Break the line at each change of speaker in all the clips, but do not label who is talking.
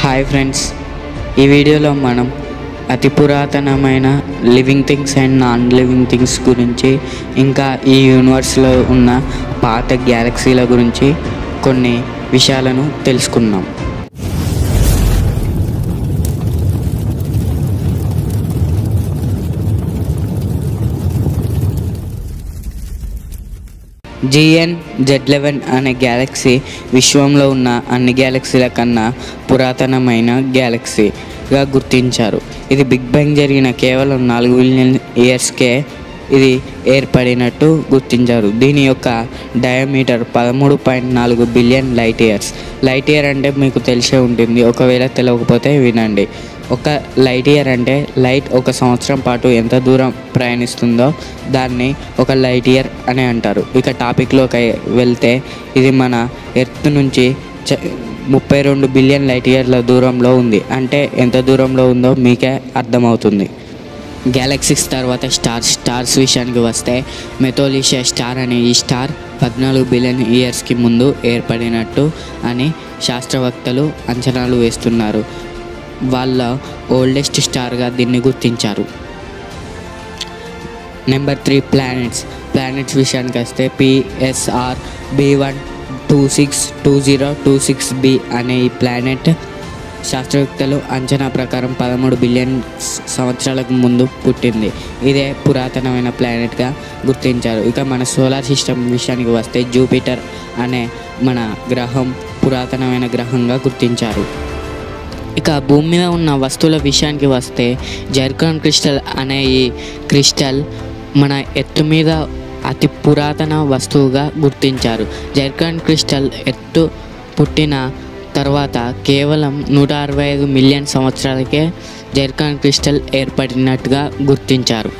hi friends ఈ వీడియోలో మనం అతి పురాతనమైన living things and non living things గురించి ఇంకా ఈ యూనివర్స్లో ఉన్న పాత గ్యాలక్సీల గురించి కొన్ని విషయాలను తెలుసుకుందాం జిఎన్ జెడ్ లెవెన్ అనే గ్యాలక్సీ విశ్వంలో ఉన్న అన్ని గ్యాలక్సీల కన్నా పురాతనమైన గ్యాలక్సీగా గుర్తించారు ఇది బిగ్ బ్యాంగ్ జరిగిన కేవలం నాలుగు బిలియన్ ఇయర్స్కే ఇది ఏర్పడినట్టు గుర్తించారు దీని యొక్క డయామీటర్ పదమూడు పాయింట్ నాలుగు billion light years light year అంటే మీకు తెలిసే ఉంటుంది ఒకవేళ తెలియకపోతే వినండి ఒక లైట్ ఇయర్ అంటే లైట్ ఒక సంవత్సరం పాటు ఎంత దూరం ప్రయాణిస్తుందో దాన్ని ఒక లైట్ ఇయర్ అని అంటారు ఇక టాపిక్లోకి వెళ్తే ఇది మన ఎర్త్ నుంచి చ- ముప్పై రెండు బిలియన్ లైట్ ఇయర్ల దూరంలో ఉంది అంటే ఎంత దూరంలో ఉందో మీకే అర్థమవుతుంది గ్యాలక్సీస్ తర్వాత స్టార్స్ స్టార్స్ విషయానికి వస్తే మెథోలిషియా స్టార్ అనే ఈ స్టార్ పద్నాలుగు బిలియన్ ఇయర్స్కి ముందు ఏర్పడినట్టు అని శాస్త్రవేత్తలు అంచనాలు వేస్తున్నారు వాళ్ళ ఓల్డెస్ట్ స్టార్గా దీన్ని గుర్తించారు నెంబర్ త్రీ ప్లానెట్స్ ప్లానెట్స్ విషయానికి వస్తే PSR B one two six two zero two six B అనే ఈ ప్లానెట్ శాస్త్రవేత్తలు అంచనా ప్రకారం పదమూడు బిలియన్ సంవత్సరాలకు ముందు పుట్టింది ఇదే పురాతనమైన ప్లానెట్గా గుర్తించారు ఇక మన సోలార్ సిస్టమ్ విషయానికి వస్తే జూపిటర్ అనే మన గ్రహం పురాతనమైన గ్రహంగా గుర్తించారు ఇక భూమి మీద ఉన్న వస్తువుల విషయానికి వస్తే జర్కాన్ క్రిస్టల్ అనే ఈ క్రిస్టల్ మన ఎత్తు మీద అతి పురాతన వస్తువుగా గుర్తించారు జర్కాన్ క్రిస్టల్ ఎత్తు పుట్టిన తర్వాత కేవలం నూట అరవై ఐదు మిలియన్ సంవత్సరాలకే జర్కాన్ క్రిస్టల్ ఏర్పడినట్టుగా గుర్తించారు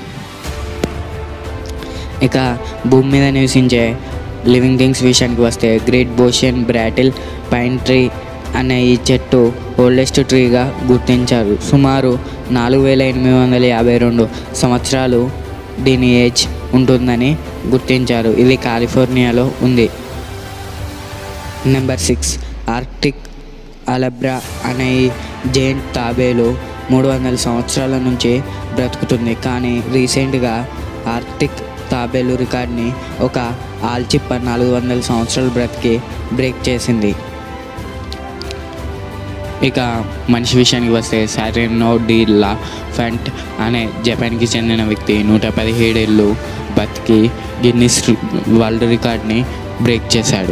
ఇక భూమి మీద నివసించే లివింగ్ థింగ్స్ విషయానికి వస్తే గ్రేట్ బోషియన్ బ్రాటిల్ పైన్ ట్రీ అనే ఈ చెట్టు ఓల్డెస్ట్ ట్రీగా గుర్తించారు సుమారు నాలుగు వేల ఎనిమిది వందల యాభై రెండు సంవత్సరాలు దీని ఏజ్ ఉంటుందని గుర్తించారు ఇది కాలిఫోర్నియాలో ఉంది నెంబర్ సిక్స్ ఆర్క్టిక్ అలబ్రా అనే ఈ జైంట్ తాబేలు మూడు వందల సంవత్సరాల నుంచి బ్రతుకుతుంది కానీ రీసెంట్గా ఆర్క్టిక్ తాబేలు రికార్డ్ని ఒక ఆల్చిప్ప నాలుగు వందల సంవత్సరాలు బ్రతికి బ్రేక్ చేసింది ఇక మనిషి విషయానికి వస్తే సారెనో డి లా ఫెంట్ అనే జపాన్కి చెందిన వ్యక్తి నూట పదిహేడేళ్ళు బతికి గిన్నిస్ వరల్డ్ రికార్డ్ని బ్రేక్ చేశాడు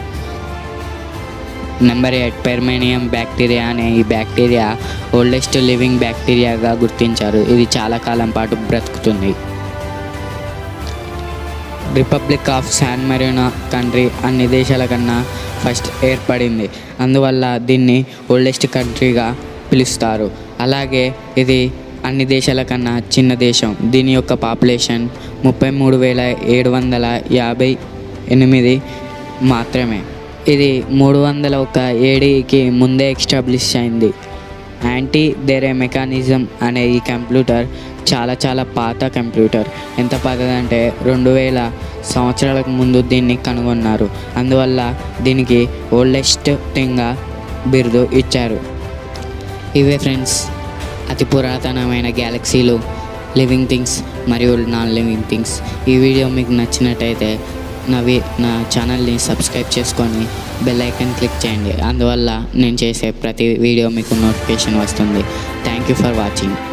నెంబర్ ఎయిట్ పెర్మేనియం బ్యాక్టీరియా అనే ఈ బ్యాక్టీరియా ఓల్డెస్ట్ లివింగ్ బ్యాక్టీరియాగా గుర్తించారు ఇది చాలా కాలం పాటు బ్రతుకుతుంది republic of San Marino country అన్ని దేశాల కన్నా ఫస్ట్ ఏర్పడింది అందువల్ల దీన్ని ఓల్డెస్ట్ కంట్రీగా పిలుస్తారు అలాగే ఇది అన్ని దేశాల కన్నా చిన్న దేశం దీని యొక్క పాపులేషన్ ముప్పై మూడు వేల ఏడు వందల యాభై ఎనిమిది మాత్రమే ఇది మూడు వందల ఒక ఏడీకి ముందే ఎస్టాబ్లిష్ అయింది యాంటీ దేరే మెకానిజం అనే ఈ కంప్యూటర్ చాలా చాలా పాత కంప్యూటర్ ఎంత పాతదంటే రెండు వేల సంవత్సరాలకు ముందు దీన్ని కనుగొన్నారు అందువల్ల దీనికి ఓల్డెస్ట్ థింగ్గా బిరుదు ఇచ్చారు ఇవే ఫ్రెండ్స్ అతి పురాతనమైన గ్యాలక్సీలు లివింగ్ థింగ్స్ మరియు నాన్ లివింగ్ థింగ్స్ ఈ వీడియో మీకు నచ్చినట్టయితే నా వి నా ఛానల్ని సబ్స్క్రైబ్ చేసుకొని బెల్ ఐకన్ క్లిక్ చేయండి అందువల్ల నేను చేసే ప్రతి వీడియో మీకు నోటిఫికేషన్ వస్తుంది థ్యాంక్ యూ ఫర్ వాచింగ్